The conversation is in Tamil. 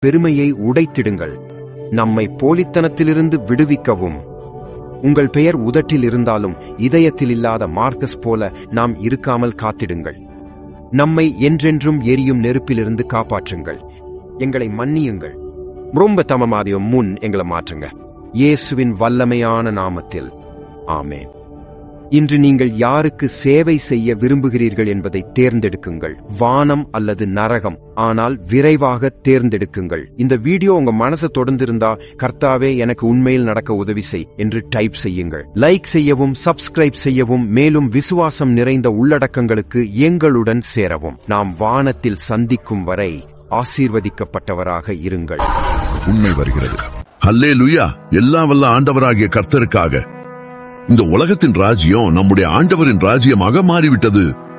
பெருமையை உடைத்திடுங்கள் நம்மை போலித்தனத்திலிருந்து விடுவிக்கவும் உங்கள் பெயர் உதட்டில் இருந்தாலும் இதயத்தில் இல்லாத மார்க்கஸ் போல நாம் இருக்காமல் காத்திடுங்கள் நம்மை என்றென்றும் எரியும் நெருப்பிலிருந்து காப்பாற்றுங்கள் எங்களை மன்னியுங்கள் ரொம்ப தமமாதியம் முன் எங்களை மாற்றுங்க இயேசுவின் வல்லமையான நாமத்தில் ஆமேன் இன்று நீங்கள் யாருக்கு சேவை செய்ய விரும்புகிறீர்கள் என்பதை தேர்ந்தெடுக்குங்கள் வானம் அல்லது நரகம் ஆனால் விரைவாக தேர்ந்தெடுக்குங்கள் இந்த வீடியோ உங்க மனசை தொடர்ந்திருந்தா கர்த்தாவே எனக்கு உண்மையில் நடக்க உதவி செய் என்று டைப் செய்யுங்கள் லைக் செய்யவும் சப்ஸ்கிரைப் செய்யவும் மேலும் விசுவாசம் நிறைந்த உள்ளடக்கங்களுக்கு எங்களுடன் சேரவும் நாம் வானத்தில் சந்திக்கும் வரை ஆசீர்வதிக்கப்பட்டவராக இருங்கள் உண்மை வருகிறது ஹல்லே லுயா எல்லாம் வல்ல ஆண்டவராகிய கர்த்தருக்காக இந்த உலகத்தின் ராஜ்யம் நம்முடைய ஆண்டவரின் ராஜ்யமாக மாறிவிட்டது